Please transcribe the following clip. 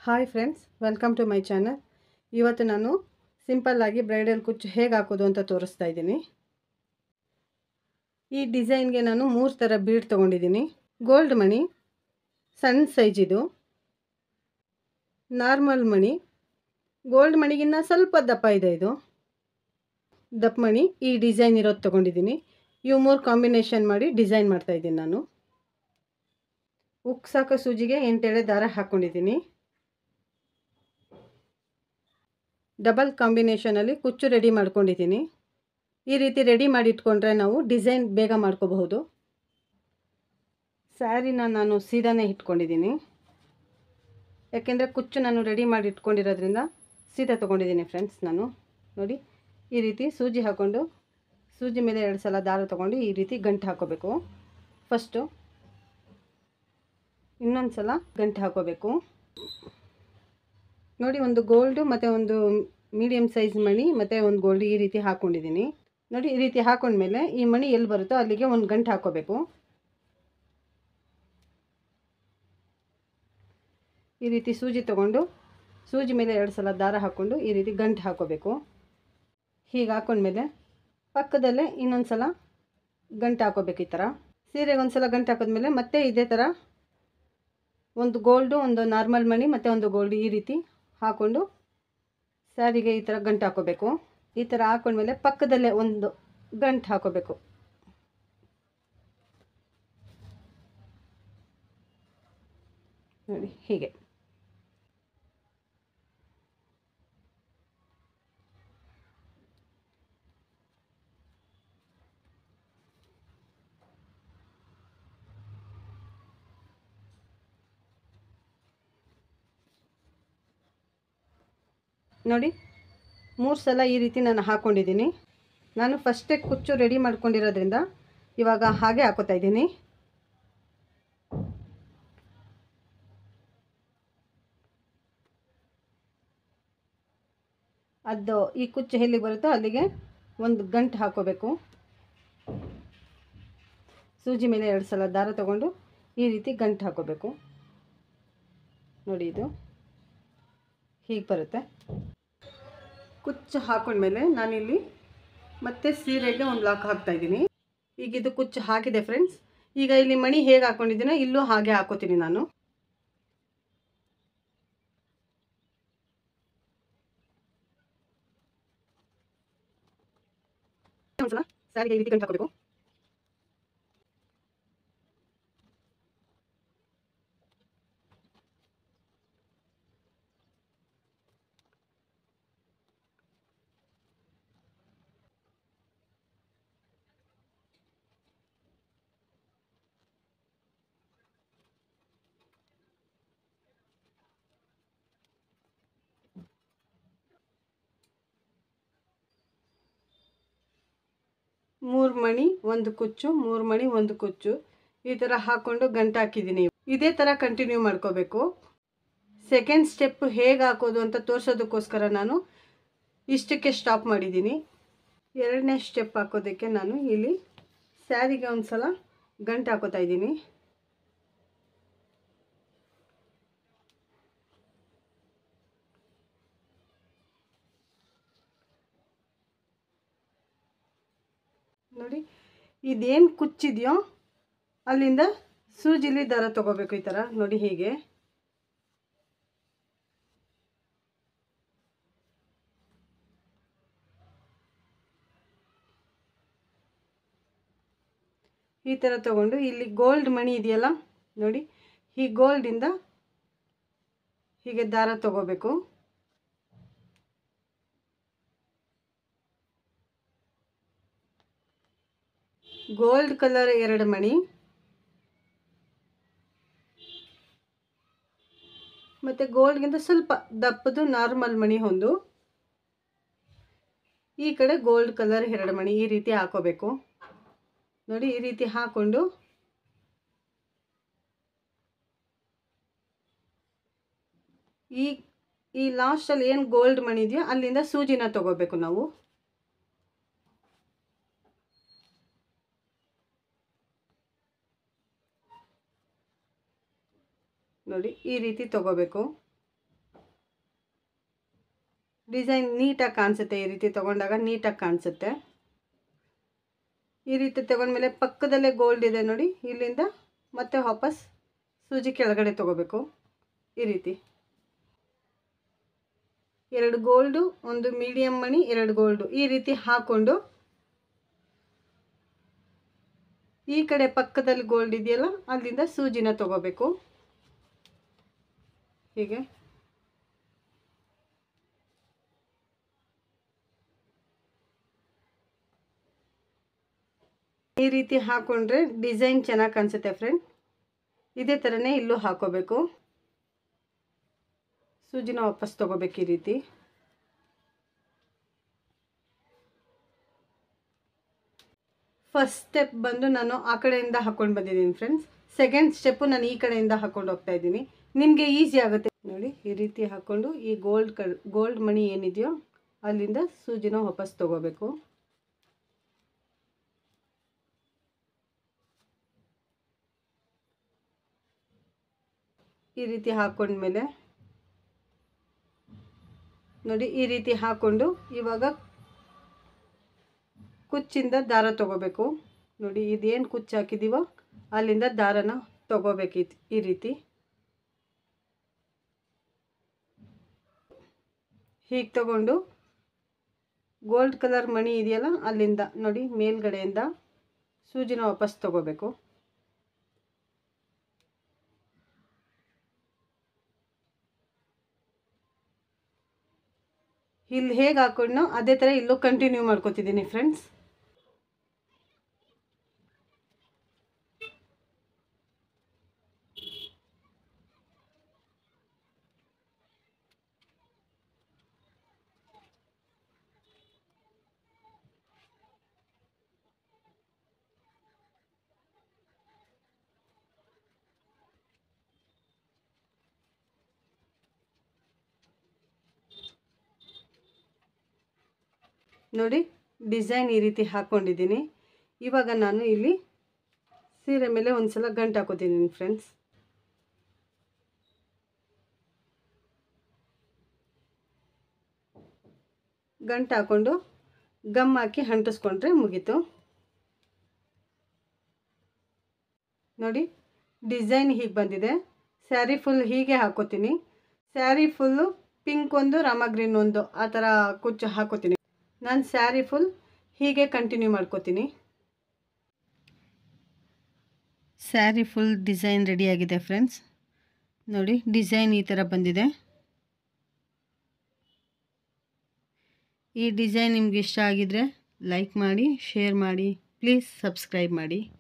hi friends welcome to my channel ಇವತ್ತು ನಾನು ಸಿಂಪಲ್ಲಾಗಿ ಬ್ರೈಡಲ್ ಕುಚ್ಚು ಹೇಗೆ ಹಾಕೋದು ಅಂತ ತೋರಿಸ್ತಾ ಇದ್ದೀನಿ ಈ ಡಿಸೈನ್ಗೆ ನಾನು ಮೂರು ಥರ ಬೀಡ್ ತೊಗೊಂಡಿದ್ದೀನಿ ಗೋಲ್ಡ್ ಮಣಿ ಸಣ್ಣ ಸೈಜ್ ಇದು ನಾರ್ಮಲ್ ಮಣಿ ಗೋಲ್ಡ್ ಮಣಿಗಿನ್ನ ಸ್ವಲ್ಪ ದಪ್ಪ ಇದೆ ಇದು ದಪ್ಪ ಮಣಿ ಈ ಡಿಸೈನ್ ಇರೋದು ತೊಗೊಂಡಿದ್ದೀನಿ ಇವು ಮೂರು ಕಾಂಬಿನೇಷನ್ ಮಾಡಿ ಡಿಸೈನ್ ಮಾಡ್ತಾಯಿದ್ದೀನಿ ನಾನು ಉಕ್ಸಾಕ ಸೂಜಿಗೆ ಎಂಟೆಳೆ ದಾರ ಹಾಕ್ಕೊಂಡಿದ್ದೀನಿ ಡಬಲ್ ಕಾಂಬಿನೇಷನಲ್ಲಿ ಕುಚ್ಚು ರೆಡಿ ಮಾಡ್ಕೊಂಡಿದ್ದೀನಿ ಈ ರೀತಿ ರೆಡಿ ಮಾಡಿ ಇಟ್ಕೊಂಡ್ರೆ ನಾವು ಡಿಸೈನ್ ಬೇಗ ಮಾಡ್ಕೋಬಹುದು ಸ್ಯಾರಿನ ನಾನು ಸೀದಾನೇ ಇಟ್ಕೊಂಡಿದ್ದೀನಿ ಯಾಕೆಂದರೆ ಕುಚ್ಚು ನಾನು ರೆಡಿ ಮಾಡಿ ಇಟ್ಕೊಂಡಿರೋದ್ರಿಂದ ಸೀದಾ ತೊಗೊಂಡಿದ್ದೀನಿ ಫ್ರೆಂಡ್ಸ್ ನಾನು ನೋಡಿ ಈ ರೀತಿ ಸೂಜಿ ಹಾಕ್ಕೊಂಡು ಸೂಜಿ ಮೇಲೆ ಎರಡು ಸಲ ದಾರ ತೊಗೊಂಡು ಈ ರೀತಿ ಗಂಟು ಹಾಕೋಬೇಕು ಫಸ್ಟು ಇನ್ನೊಂದು ಸಲ ಗಂಟು ಹಾಕೋಬೇಕು ನೋಡಿ ಒಂದು ಗೋಲ್ಡು ಮತ್ತು ಒಂದು ಮೀಡಿಯಮ್ ಸೈಜ್ ಮಣಿ ಮತ್ತು ಒಂದು ಗೋಲ್ಡ್ ಈ ರೀತಿ ಹಾಕ್ಕೊಂಡಿದ್ದೀನಿ ನೋಡಿ ಈ ರೀತಿ ಹಾಕೊಂಡ್ಮೇಲೆ ಈ ಮಣಿ ಎಲ್ಲಿ ಬರುತ್ತೋ ಅಲ್ಲಿಗೆ ಒಂದು ಗಂಟು ಹಾಕೋಬೇಕು ಈ ರೀತಿ ಸೂಜಿ ತೊಗೊಂಡು ಸೂಜಿ ಮೇಲೆ ಎರಡು ಸಲ ದಾರ ಹಾಕ್ಕೊಂಡು ಈ ರೀತಿ ಗಂಟು ಹಾಕೋಬೇಕು ಹೀಗೆ ಹಾಕೊಂಡ್ಮೇಲೆ ಪಕ್ಕದಲ್ಲೇ ಇನ್ನೊಂದು ಸಲ ಗಂಟು ಹಾಕೋಬೇಕು ಈ ಥರ ಸೀರೆಗೆ ಒಂದು ಸಲ ಗಂಟು ಹಾಕಿದ್ಮೇಲೆ ಮತ್ತೆ ಇದೇ ಥರ ಒಂದು ಗೋಲ್ಡು ಒಂದು ನಾರ್ಮಲ್ ಮಣಿ ಮತ್ತು ಒಂದು ಗೋಲ್ಡ್ ಈ ರೀತಿ ಹಾಕ್ಕೊಂಡು ಸ್ಯಾರಿಗೆ ಈ ಥರ ಗಂಟು ಹಾಕೋಬೇಕು ಈ ಥರ ಹಾಕೊಂಡ್ಮೇಲೆ ಪಕ್ಕದಲ್ಲೇ ಒಂದು ಗಂಟು ಹಾಕೋಬೇಕು ನೋಡಿ ಹೀಗೆ ನೋಡಿ ಮೂರು ಸಲ ಈ ರೀತಿ ನಾನು ಹಾಕ್ಕೊಂಡಿದ್ದೀನಿ ನಾನು ಫಸ್ಟೇ ಕುಚ್ಚು ರೆಡಿ ಮಾಡ್ಕೊಂಡಿರೋದ್ರಿಂದ ಇವಾಗ ಹಾಗೆ ಹಾಕೋತಾ ಇದ್ದೀನಿ ಅದು ಈ ಕುಚ್ಚು ಎಲ್ಲಿ ಬರುತ್ತೋ ಅಲ್ಲಿಗೆ ಒಂದು ಗಂಟು ಹಾಕೋಬೇಕು ಸೂಜಿ ಮೇಲೆ ಎರಡು ಸಲ ದಾರ ತಗೊಂಡು ಈ ರೀತಿ ಗಂಟು ಹಾಕೋಬೇಕು ನೋಡಿ ಇದು ಹೀಗೆ ಬರುತ್ತೆ ಕುಚ್ಚು ಹಾಕೊಂಡ್ಮೇಲೆ ನಾನಿಲ್ಲಿ ಮತ್ತೆ ಸೀರೆಗೆ ಒಂದು ಲಾಕ್ ಹಾಕ್ತಾ ಇದ್ದೀನಿ ಈಗ ಇದು ಕುಚ್ಚು ಹಾಕಿದೆ ಫ್ರೆಂಡ್ಸ್ ಈಗ ಇಲ್ಲಿ ಮಣಿ ಹೇಗೆ ಹಾಕೊಂಡಿದ್ದೀನೋ ಇಲ್ಲೂ ಹಾಗೆ ಹಾಕೋತೀನಿ ನಾನು ಒಂದ್ಸಲ ಸ್ಯಾರಿಗೆ ಈ ರೀತಿ ಗಂಟು ಹಾಕೋಬೇಕು ಮೂರು ಮಣಿ ಒಂದು ಕುಚ್ಚು ಮೂರು ಮಣಿ ಒಂದು ಕುಚ್ಚು ಈ ಥರ ಹಾಕ್ಕೊಂಡು ಗಂಟು ಹಾಕಿದ್ದೀನಿ ಇದೇ ಥರ ಕಂಟಿನ್ಯೂ ಮಾಡ್ಕೋಬೇಕು ಸೆಕೆಂಡ್ ಸ್ಟೆಪ್ ಹೇಗೆ ಹಾಕೋದು ಅಂತ ತೋರಿಸೋದಕ್ಕೋಸ್ಕರ ನಾನು ಇಷ್ಟಕ್ಕೆ ಸ್ಟಾಪ್ ಮಾಡಿದ್ದೀನಿ ಎರಡನೇ ಸ್ಟೆಪ್ ಹಾಕೋದಕ್ಕೆ ನಾನು ಇಲ್ಲಿ ಸ್ಯಾರಿಗೆ ಒಂದು ಸಲ ಗಂಟು ಹಾಕೋತಾ ಇದ್ದೀನಿ ನೋಡಿ ಇದೇನು ಕುಚ್ಚಿದೆಯೋ ಅಲ್ಲಿಂದ ಸೂಜಿಲಿ ದಾರ ತಗೋಬೇಕು ಈ ಥರ ನೋಡಿ ಹೀಗೆ ಈ ಥರ ತಗೊಂಡು ಇಲ್ಲಿ ಗೋಲ್ಡ್ ಮಣಿ ಇದೆಯಲ್ಲ ನೋಡಿ ಈ ಗೋಲ್ಡಿಂದ ಹೀಗೆ ದಾರ ತಗೋಬೇಕು ಗೋಲ್ಡ್ ಕಲರ್ ಎರಡು ಮಣಿ ಮತ್ತು ಗೋಲ್ಡ್ಗಿಂತ ಸ್ವಲ್ಪ ದಪ್ಪದು ನಾರ್ಮಲ್ ಮಣಿ ಒಂದು ಈ ಕಡೆ ಗೋಲ್ಡ್ ಕಲರ್ ಎರಡು ಮಣಿ ಈ ರೀತಿ ಹಾಕೋಬೇಕು ನೋಡಿ ಈ ರೀತಿ ಹಾಕ್ಕೊಂಡು ಈ ಈ ಲಾಸ್ಟಲ್ಲಿ ಏನು ಗೋಲ್ಡ್ ಮಣಿ ಇದೆಯೋ ಅಲ್ಲಿಂದ ಸೂಜಿನ ತಗೋಬೇಕು ನಾವು ನೋಡಿ ಈ ರೀತಿ ತಗೋಬೇಕು ಡಿಸೈನ್ ನೀಟಾಗಿ ಕಾಣಿಸುತ್ತೆ ಈ ರೀತಿ ತೊಗೊಂಡಾಗ ನೀಟಾಗಿ ಕಾಣಿಸುತ್ತೆ ಈ ರೀತಿ ತಗೊಂಡ್ಮೇಲೆ ಪಕ್ಕದಲ್ಲೇ ಗೋಲ್ಡ್ ಇದೆ ನೋಡಿ ಇಲ್ಲಿಂದ ಮತ್ತೆ ವಾಪಸ್ ಸೂಜಿ ಕೆಳಗಡೆ ತಗೋಬೇಕು ಈ ರೀತಿ ಎರಡು ಗೋಲ್ಡು ಒಂದು ಮೀಡಿಯಮ್ ಮಣಿ ಎರಡು ಗೋಲ್ಡು ಈ ರೀತಿ ಹಾಕ್ಕೊಂಡು ಈ ಕಡೆ ಪಕ್ಕದಲ್ಲಿ ಗೋಲ್ಡ್ ಇದೆಯಲ್ಲ ಅಲ್ಲಿಂದ ಸೂಜಿನ ತಗೋಬೇಕು ಹೀಗೆ ಈ ರೀತಿ ಹಾಕೊಂಡ್ರೆ ಡಿಸೈನ್ ಚೆನ್ನಾಗಿ ಕಾಣಿಸುತ್ತೆ ಫ್ರೆಂಡ್ ಇದೇ ಥರನೇ ಇಲ್ಲೂ ಹಾಕೋಬೇಕು ಸೂಜಿನ ವಾಪಸ್ ತಗೋಬೇಕು ಈ ರೀತಿ ಫಸ್ಟ್ ಸ್ಟೆಪ್ ಬಂದು ನಾನು ಆ ಕಡೆಯಿಂದ ಹಾಕೊಂಡು ಬಂದಿದ್ದೀನಿ ಫ್ರೆಂಡ್ಸ್ ಸೆಕೆಂಡ್ ಸ್ಟೆಪ್ಪು ನಾನು ಈ ಕಡೆಯಿಂದ ಹಾಕೊಂಡು ಹೋಗ್ತಾ ಇದ್ದೀನಿ ನಿಮಗೆ ಈಸಿ ಆಗುತ್ತೆ ನೋಡಿ ಈ ರೀತಿ ಹಾಕ್ಕೊಂಡು ಈ ಗೋಲ್ಡ್ ಕ ಗೋಲ್ಡ್ ಮಣಿ ಏನಿದೆಯೋ ಅಲ್ಲಿಂದ ಸೂಜಿನ ವಾಪಸ್ ತಗೋಬೇಕು ಈ ರೀತಿ ಹಾಕೊಂಡ್ಮೇಲೆ ನೋಡಿ ಈ ರೀತಿ ಹಾಕ್ಕೊಂಡು ಇವಾಗ ಕುಚ್ಚಿಂದ ದಾರ ತಗೋಬೇಕು ನೋಡಿ ಇದೇನು ಕುಚ್ಚು ಹಾಕಿದ್ದೀವೋ ಅಲ್ಲಿಂದ ದಾರನ ತಗೋಬೇಕು ಈ ರೀತಿ ಹೀಗೆ ತಗೊಂಡು ಗೋಲ್ಡ್ ಕಲರ್ ಮಣಿ ಇದೆಯಲ್ಲ ಅಲ್ಲಿಂದ ನೋಡಿ ಮೇಲ್ಗಡೆಯಿಂದ ಸೂಜಿನ ವಾಪಸ್ ತಗೋಬೇಕು ಇಲ್ಲಿ ಹೇಗೆ ಹಾಕೊಂಡ್ನೋ ಅದೇ ಥರ ಇಲ್ಲೂ ಕಂಟಿನ್ಯೂ ಮಾಡ್ಕೊತಿದ್ದೀನಿ ಫ್ರೆಂಡ್ಸ್ ನೋಡಿ ಡಿಸೈನ್ ಈ ರೀತಿ ಹಾಕ್ಕೊಂಡಿದ್ದೀನಿ ಇವಾಗ ನಾನು ಇಲ್ಲಿ ಸೀರೆ ಮೇಲೆ ಒಂದು ಸಲ ಗಂಟು ಹಾಕೋತಿದ್ದೀನಿ ಫ್ರೆಂಡ್ಸ್ ಗಂಟು ಹಾಕ್ಕೊಂಡು ಗಮ್ ಹಾಕಿ ಅಂಟಿಸ್ಕೊಂಡ್ರೆ ಮುಗೀತು ನೋಡಿ ಡಿಸೈನ್ ಹೀಗೆ ಬಂದಿದೆ ಸ್ಯಾರಿ ಫುಲ್ ಹೀಗೆ ಹಾಕೋತೀನಿ ಸ್ಯಾರಿ ಫುಲ್ಲು ಪಿಂಕ್ ಒಂದು ರಾಮ ಗ್ರೀನ್ ಒಂದು ಆ ಥರ ಕುಚ್ಚು ಹಾಕೋತೀನಿ ನಾನು ಸ್ಯಾರಿ ಫುಲ್ ಹೀಗೆ ಕಂಟಿನ್ಯೂ ಮಾಡ್ಕೋತೀನಿ ಸ್ಯಾರಿ ಫುಲ್ ಡಿಸೈನ್ ರೆಡಿಯಾಗಿದೆ ಫ್ರೆಂಡ್ಸ್ ನೋಡಿ ಡಿಸೈನ್ ಈ ಥರ ಬಂದಿದೆ ಈ ಡಿಸೈನ್ ನಿಮ್ಗೆ ಇಷ್ಟ ಆಗಿದರೆ ಲೈಕ್ ಮಾಡಿ ಶೇರ್ ಮಾಡಿ ಪ್ಲೀಸ್ ಸಬ್ಸ್ಕ್ರೈಬ್ ಮಾಡಿ